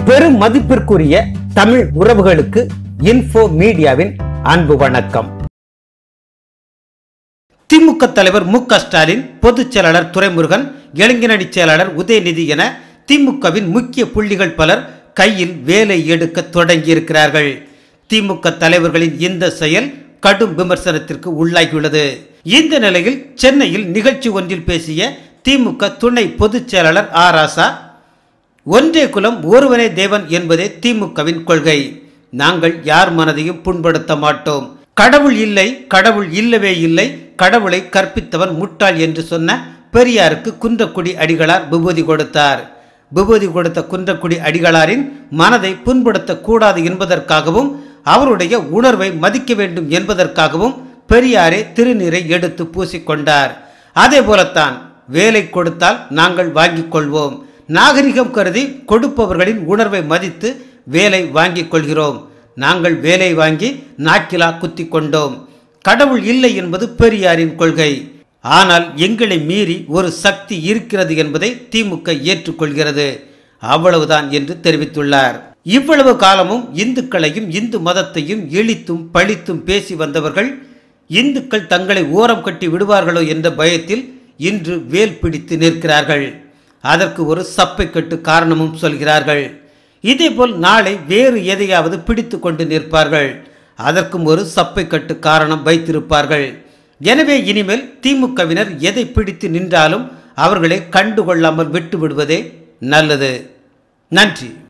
பெரும் மதிப்பிற்குரிய தமிழ் உறவுகளுக்கு இன்ஃபோ மீடியாவின் அன்பு வணக்கம் திமுக தலைவர் மு க ஸ்டாலின் பொதுச் செயலாளர் துரைமுருகன் இளைஞரணி செயலாளர் உதயநிதி என திமுகவின் முக்கிய புள்ளிகள் பலர் கையில் வேலை எடுக்க தொடங்கியிருக்கிறார்கள் திமுக தலைவர்களின் இந்த செயல் கடும் விமர்சனத்திற்கு உள்ளாகியுள்ளது இந்த நிலையில் சென்னையில் நிகழ்ச்சி ஒன்றில் பேசிய திமுக துணை பொதுச் செயலாளர் ஆ ராசா ஒன்றே குலம் ஒருவனே தேவன் என்பதே திமுகவின் கொள்கை நாங்கள் யார் மனதையும் புண்படுத்த மாட்டோம் கடவுள் இல்லை கடவுள் இல்லவே இல்லை கடவுளை கற்பித்தவன் முட்டாள் என்று சொன்ன பெரியாருக்கு குன்றக்குடி அடிகளார் விபூதி கொடுத்தார் விபூதி கொடுத்த குன்றக்குடி அடிகளாரின் மனதை புண்படுத்தக் கூடாது என்பதற்காகவும் அவருடைய உணர்வை மதிக்க வேண்டும் என்பதற்காகவும் பெரியாரே திருநீரை எடுத்து பூசிக்கொண்டார் அதே போலத்தான் வேலை கொடுத்தால் நாங்கள் வாங்கிக் கொள்வோம் நாகரிகம் கருதி கொடுப்பவர்களின் உணர்வை மதித்து வேலை வாங்கிக் கொள்கிறோம் நாங்கள் வேலை வாங்கி நாக்கிலா குத்தி கொண்டோம் கடவுள் இல்லை என்பது பெரியாரின் கொள்கை ஆனால் எங்களை மீறி ஒரு சக்தி இருக்கிறது என்பதை திமுக ஏற்றுக்கொள்கிறது அவ்வளவுதான் என்று தெரிவித்துள்ளார் இவ்வளவு காலமும் இந்துக்களையும் இந்து மதத்தையும் இழித்தும் பழித்தும் பேசி வந்தவர்கள் இந்துக்கள் தங்களை ஓரம் கட்டி விடுவார்களோ என்ற பயத்தில் இன்று வேல் பிடித்து நிற்கிறார்கள் அதற்கு ஒரு சப்பை கட்டு காரணமும் சொல்கிறார்கள் இதேபோல் நாளை வேறு எதையாவது பிடித்து கொண்டு நிற்பார்கள் அதற்கும் ஒரு சப்பை கட்டு காரணம் வைத்திருப்பார்கள் எனவே இனிமேல் திமுகவினர் எதை பிடித்து நின்றாலும் அவர்களை கண்டுகொள்ளாமல் விட்டு விடுவதே நல்லது நன்றி